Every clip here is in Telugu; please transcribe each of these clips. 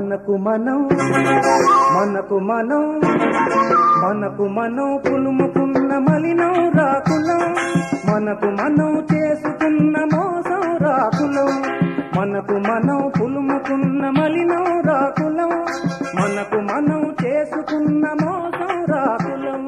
మనకు మనం మనకు మనం మనకు మనం పులుముకున్న మలినం రాకులం మనకు మనం చేసుకున్న మోసం రాకులం మనకు మనం పులుముకున్న మలినం రాకులం మనకు మనం చేసుకున్న మోసం రాకులం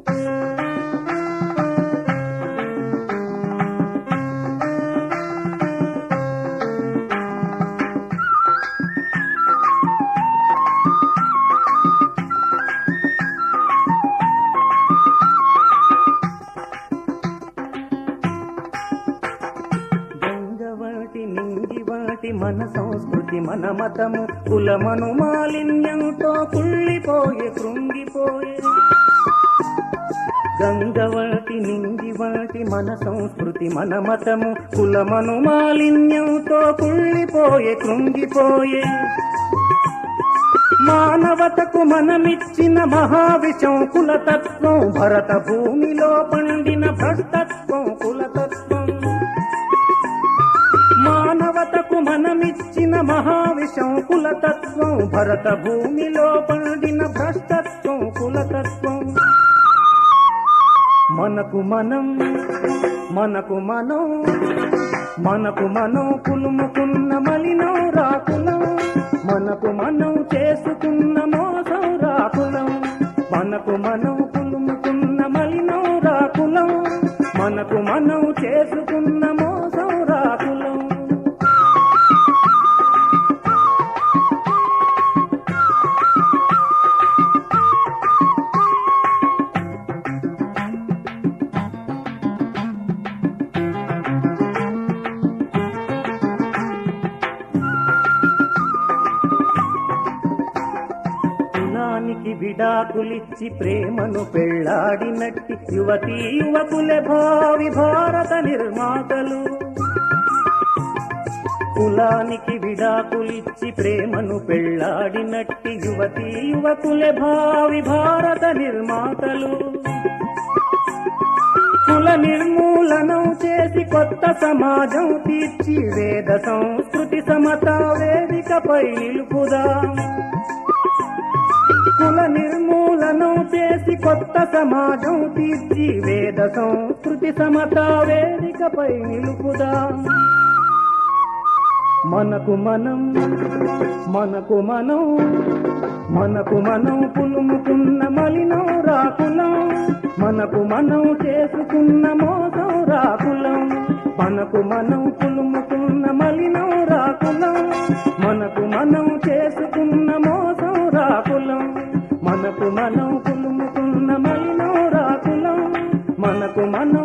గంగవాటి నింగివాటి మన సంస్కృతి మన మతము కులమను మాలిన్యంతో కుళ్ళిపోయే కృంగిపోయే గంగవాటి నింగివాటి మన సంస్కృతి మన మతము కులమను మాలిన్యంతో కుళ్ళిపోయే కృంగిపోయే మానవతకు మనమిచ్చిన మహావిషం కులతత్వం భరత భూమిలో పండిన భ్రష్టత్వం కులతత్వం మానవతకు మనమిచ్చిన మహావిషం కులతత్వం భరత భూమిలో పండిన భ్రష్టత్వం కులతత్వం మనకు మనం మనకు మనం మనకు మనం కులుముకున్న మలినం రాకులం మనకు మనం చేసుకున్న మోసం రాకులం మనకు మనం కులుముకున్న మలినం రాకులం మనకు మనం చేసుకున్న మోసం రాకులం కులానికి విడాకులిచ్చి ప్రేమను పెళ్లాడినట్టి యువతీ యువకులే భావి భారత నిర్మాతలు కులానికి విడాకులిచ్చి ప్రేమను పెళ్లాడినట్టి యువతీ యువకులే భావి భారత నిర్మాతలు కుల నిర్మూలనం చేసి కొత్త సమాజం తీర్చి వేద సంస్కృతి సమత వేదికపై నిలుపుదాం కుల నిర్మూలనం చేసి కొత్త సమాజం తీర్చి వేద సంస్కృతి సమత వేదికపై నిలుపుదాం మనకు మనం మనకు మనం మనకు మనం పులుముకున్న మలినం రాకులం మనకు మనం చేసుకున్న మోసం రాకులం మనకు మనం పులుముకున్న మలినం రాకులం మనకు మనం చేసుకున్న మోసం రాకులం మనకు మనం పులుముకున్న మలినం రాకులం మనకు మనం